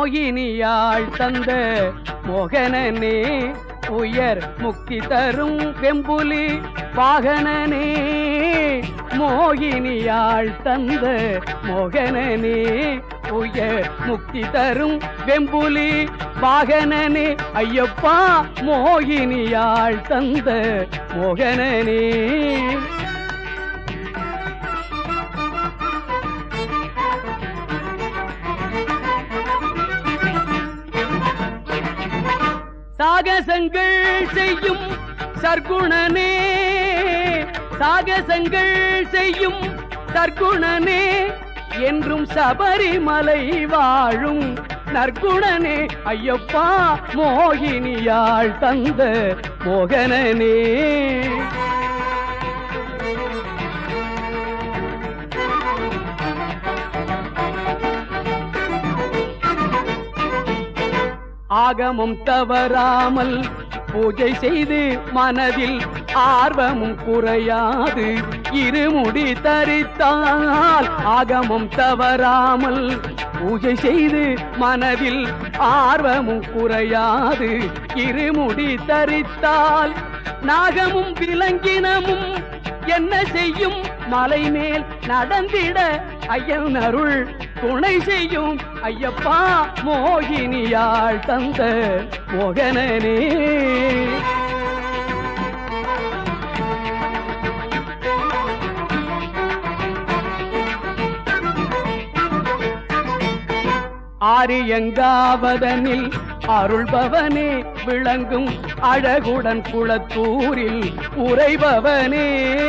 மோகினியாள் தந்த மோகனனே உயர் முக்தி தரும் வெம்புலி வாகனனே மோகினியாள் தந்த மோகனனே உயர் முக்தி தரும் வெம்புலி வாகனனே ஐயப்பா மோகினியாள் தந்த மோகனனே சாகசங்கள் செய்யும் சர்க்குணனே சாகசங்கள் செய்யும் சர்க்குணனே என்றும் சபரிமலை வாழும் நற்குணனே ஐயப்பா மோகினியாள் தந்த மோகனனே ஆகமும் தவறாமல் பூஜை செய்து மனதில் ஆர்வமும் குறையாது இருமுடி தரித்தால் ஆகமும் தவறாமல் பூஜை செய்து மனதில் ஆர்வமும் குறையாது இருமுடி தரித்தால் நாகமும் விலங்கினமும் என்ன செய்யும் மலை மேல் நடந்திட ஐயன் அருள் துணை செய்யும் ஐயப்பா மோகினியாள் தந்த மோகனனே ஆரியங்காவதனில் அருள்பவனே விளங்கும் அழகுடன் குளத்தூரில் உறைபவனே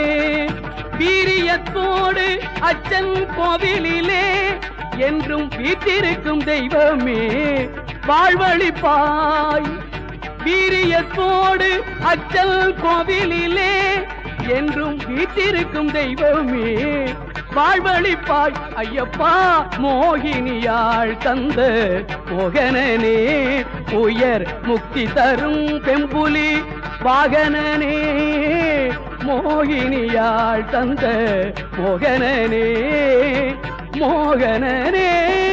வீரியத்தோடு அச்சன் கோவிலிலே என்றும் வீற்றிருக்கும் தெய்வமே வாழ்வழிப்பாய் வீரியத்தோடு அச்சல் கோவிலிலே என்றும் வீற்றிருக்கும் தெய்வமே வாழ்வழிப்பாய் ஐயப்பா மோகினியாள் தந்த மோகனனே உயர் முக்தி தரும் பெம்புலி வாகனனே மோகினியாள் தந்த மோகனனே மோகனனே